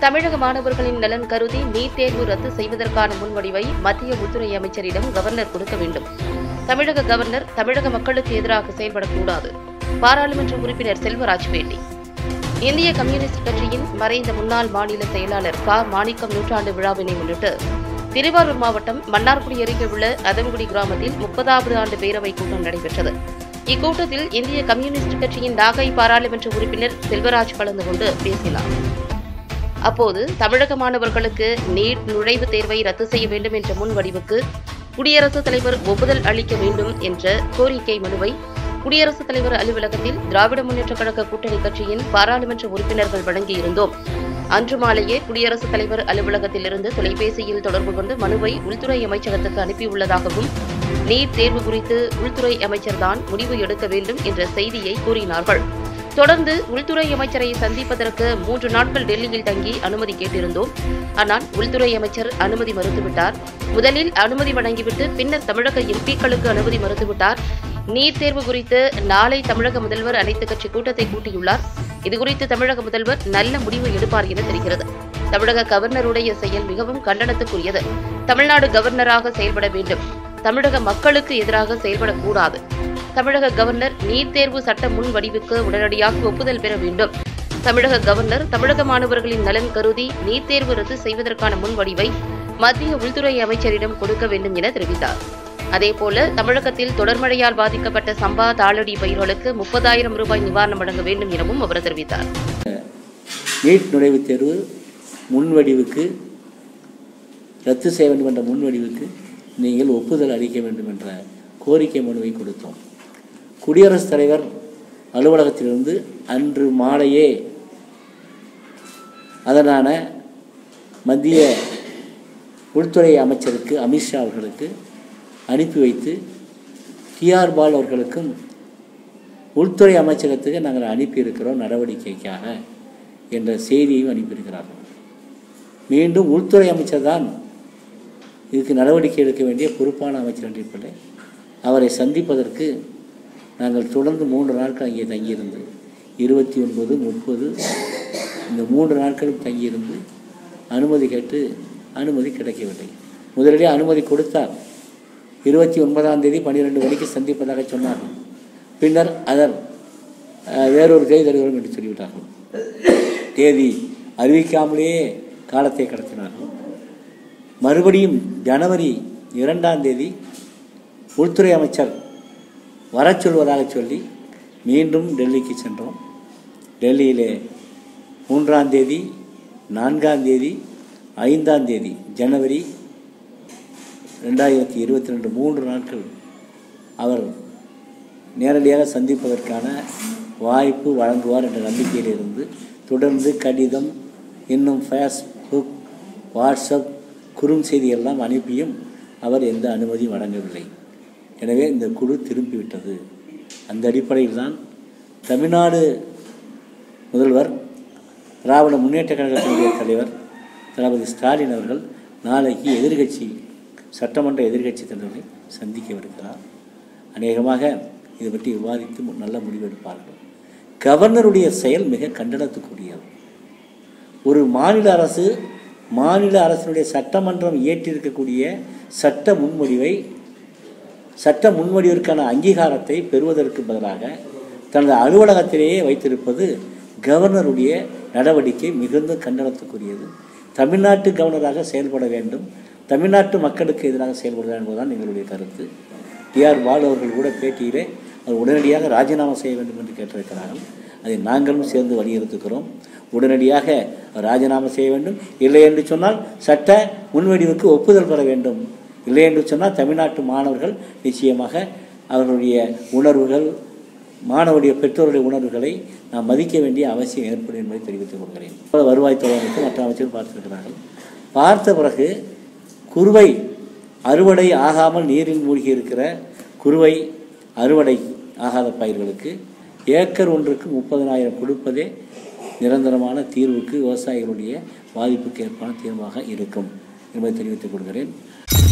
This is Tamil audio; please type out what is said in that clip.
தமிழக மாணவர்களின் நலன் கருதி நீட் தேர்வு ரத்து செய்வதற்கான முன்வடிவை மத்திய உள்துறை அமைச்சரிடம் கவர்னர் கொடுக்க வேண்டும் தமிழக கவர்னர் தமிழக மக்களுக்கு எதிராக செயல்படக்கூடாது பாராளுமன்ற உறுப்பினர் செல்வராஜ் பேட்டி இந்திய கம்யூனிஸ்ட் கட்சியின் மறைந்த முன்னாள் மாநில செயலாளர் கா மாணிக்கம் நூற்றாண்டு விழாவினை முன்னிட்டு திருவாரூர் மாவட்டம் மன்னார்குடி அருகே உள்ள அதங்குடி கிராமத்தில் முப்பதாவது ஆண்டு பேரவை கூட்டம் நடைபெற்றது இக்கூட்டத்தில் இந்திய கம்யூனிஸ்ட் கட்சியின் நாகை பாராளுமன்ற உறுப்பினர் செல்வராஜ் கலந்து கொண்டு பேசினார் அப்போது தமிழக மாணவர்களுக்கு நீட் நுழைவுத் தேர்வை ரத்து செய்ய வேண்டும் என்ற முன்வடிவுக்கு குடியரசுத் தலைவர் ஒப்புதல் அளிக்க வேண்டும் என்ற கோரிக்கை மனுவை குடியரசுத் தலைவர் அலுவலகத்தில் திராவிட முன்னேற்றக் கழக கூட்டணி கட்சியின் பாராளுமன்ற உறுப்பினர்கள் வழங்கியிருந்தோம் அன்று மாலையே குடியரசுத் தலைவர் அலுவலகத்திலிருந்து தொலைபேசியில் தொடர்பு கொண்டு மனுவை உள்துறை அமைச்சகத்துக்கு அனுப்பியுள்ளதாகவும் நீட் தேர்வு குறித்து உள்துறை அமைச்சர்தான் முடிவு எடுக்க வேண்டும் என்ற செய்தியை கூறினார்கள் தொடர்ந்து உள்துறை அமைச்சரை சந்திப்பதற்கு மூன்று நாட்கள் டெல்லியில் தங்கி அனுமதி கேட்டிருந்தோம் ஆனால் உள்துறை அமைச்சர் அனுமதி மறுத்துவிட்டார் முதலில் அனுமதி வழங்கிவிட்டு பின்னர் தமிழக எம்பிக்களுக்கு அனுமதி மறுத்துவிட்டார் நீட் தேர்வு குறித்து நாளை தமிழக முதல்வர் அனைத்துக் கட்சி கூட்டத்தை கூட்டியுள்ளார் இதுகுறித்து தமிழக முதல்வர் நல்ல முடிவு எடுப்பார் என தெரிகிறது தமிழக கவர்னருடைய செயல் மிகவும் கண்டனத்துக்குரியது தமிழ்நாடு கவர்னராக செயல்பட வேண்டும் தமிழக மக்களுக்கு எதிராக செயல்படக்கூடாது தமிழக கவர்னர் நீட் தேர்வு சட்ட முன் வடிவுக்கு உடனடியாக ஒப்புதல் பெற வேண்டும் தமிழக கவர்னர் தமிழக மாணவர்களின் நலன் கருதி நீட் தேர்வு ரத்து செய்வதற்கான முன்வடிவை மத்திய உள்துறை அமைச்சரிடம் கொடுக்க வேண்டும் என தெரிவித்தார் அதேபோல தமிழகத்தில் தொடர்மழையால் பாதிக்கப்பட்ட சம்பா தாளடி பயிர்களுக்கு முப்பதாயிரம் ரூபாய் நிவாரணம் வழங்க வேண்டும் எனவும் அவர் தெரிவித்தார் நீட் நுழைவுத் தேர்வு முன்வடிவுக்கு ரத்து செய்ய வேண்டும் என்ற முன்வடிவுக்கு நீங்கள் ஒப்புதல் அளிக்க வேண்டும் என்ற கோரிக்கை மனுவை கொடுத்தோம் குடியரசுத் தலைவர் அலுவலகத்திலிருந்து அன்று மாலையே அதனான மத்திய உள்துறை அமைச்சருக்கு அமித்ஷா அவர்களுக்கு அனுப்பி வைத்து டிஆர் பால் அவர்களுக்கும் உள்துறை அமைச்சகத்துக்கு நாங்கள் அனுப்பியிருக்கிறோம் நடவடிக்கைக்காக என்ற செய்தியையும் அனுப்பியிருக்கிறார்கள் மீண்டும் உள்துறை அமைச்சர் தான் இதுக்கு நடவடிக்கை எடுக்க வேண்டிய பொறுப்பான அமைச்சர் என்றிருப்பதை அவரை சந்திப்பதற்கு நாங்கள் தொடர்ந்து மூன்று நாட்கள் அங்கே தங்கியிருந்து இருபத்தி ஒன்பது முப்பது இந்த மூன்று நாட்களும் தங்கியிருந்து அனுமதி கேட்டு அனுமதி கிடைக்கவில்லை முதலிலே அனுமதி கொடுத்தார் இருபத்தி ஒன்பதாம் தேதி பன்னிரெண்டு மணிக்கு சந்திப்பதாக சொன்னார்கள் பின்னர் அதர் அஹ், வேறொரு தேதி தருகிறோம் என்று சொல்லிவிட்டார்கள் தேதி அறிவிக்காமலேயே காலத்தை கடத்தினார்கள் மறுபடியும் ஜனவரி இரண்டாம் தேதி உள்துறை அமைச்சர் வரச் சொல்வதாக சொல்லி மீண்டும் டெல்லிக்கு சென்றோம் டெல்லியிலே மூன்றாம் தேதி நான்காம் தேதி ஐந்தாம் தேதி ஜனவரி ரெண்டாயிரத்தி இருபத்தி ரெண்டு மூன்று நாட்கள் அவர் நேரடியாக சந்திப்பதற்கான வாய்ப்பு வழங்குவார் என்ற நம்பிக்கையில் இருந்து தொடர்ந்து கடிதம் இன்னும் ஃபேஸ்புக் வாட்ஸ்அப் குறுஞ்செய்தி எல்லாம் அனுப்பியும் அவர் எந்த அனுமதியும் வழங்கவில்லை எனவே இந்த குழு திரும்பிவிட்டது அந்த அடிப்படையில் தான் தமிழ்நாடு முதல்வர் திராவிட முன்னேற்ற கழகத்தினுடைய தலைவர் தளபதி ஸ்டாலின் அவர்கள் நாளைக்கு எதிர்க்கட்சி சட்டமன்ற எதிர்க்கட்சி தலைவரை சந்திக்கவிருக்கிறார் அநேகமாக இதை பற்றி விவாதித்து மு- நல்ல முடிவெடுப்பார்கள் கவர்னருடைய செயல் மிக கண்டனத்துக்குரியது ஒரு மாநில அரசு மாநில அரசினுடைய சட்டமன்றம் இயற்றியிருக்கக்கூடிய சட்ட முன்வடிவை சட்ட முன்வடிவிற்கான அங்கீகாரத்தை பெறுவதற்கு பதிலாக தனது அலுவலகத்திலேயே வைத்திருப்பது கவர்னருடைய நடவடிக்கை மிகுந்த கண்டனத்துக்குரியது தமிழ்நாட்டு கவர்னராக செயல்பட வேண்டும் தமிழ்நாட்டு மக்களுக்கு எதிராக செயல்படுகிறார் என்பதுதான் எங்களுடைய கருத்து டிஆர் பாலு அவர்கள் கூட பேட்டியிலே அவர் உடனடியாக ராஜினாமா செய்ய வேண்டும் என்று கேட்டிருக்கிறார்கள் அதை நாங்களும் சேர்ந்து வலியுறுத்துகிறோம் உடனடியாக அவர் ராஜினாமா செய்ய வேண்டும் இல்லை என்று சொன்னால் சட்ட முன்வடிவுக்கு ஒப்புதல் பெற வேண்டும் இல்லை என்று சொன்னால் தமிழ்நாட்டு மாணவர்கள் நிச்சயமாக அவர்களுடைய உணர்வுகள் மாணவருடைய பெற்றோருடைய உணர்வுகளை நாம் மதிக்க வேண்டிய அவசியம் ஏற்படும் என்பதை தெரிவித்துக் கொள்கிறேன் வருவாய்த்துறை அமைச்சர் மற்ற அமைச்சர் பார்த்திருக்கிறார்கள் பார்த்த பிறகு குருவை அறுவடை ஆகாமல் நீரில் மூழ்கி இருக்கிற குருவை அறுவடை ஆகாத பயிர்களுக்கு ஏக்கர் ஒன்றுக்கு முப்பதனாயிரம் கொடுப்பதே நிரந்தரமான தீர்வுக்கு விவசாயிகளுடைய பாதிப்புக்கு ஏற்பான தீர்வாக இருக்கும் என்பதை தெரிவித்துக் கொள்கிறேன்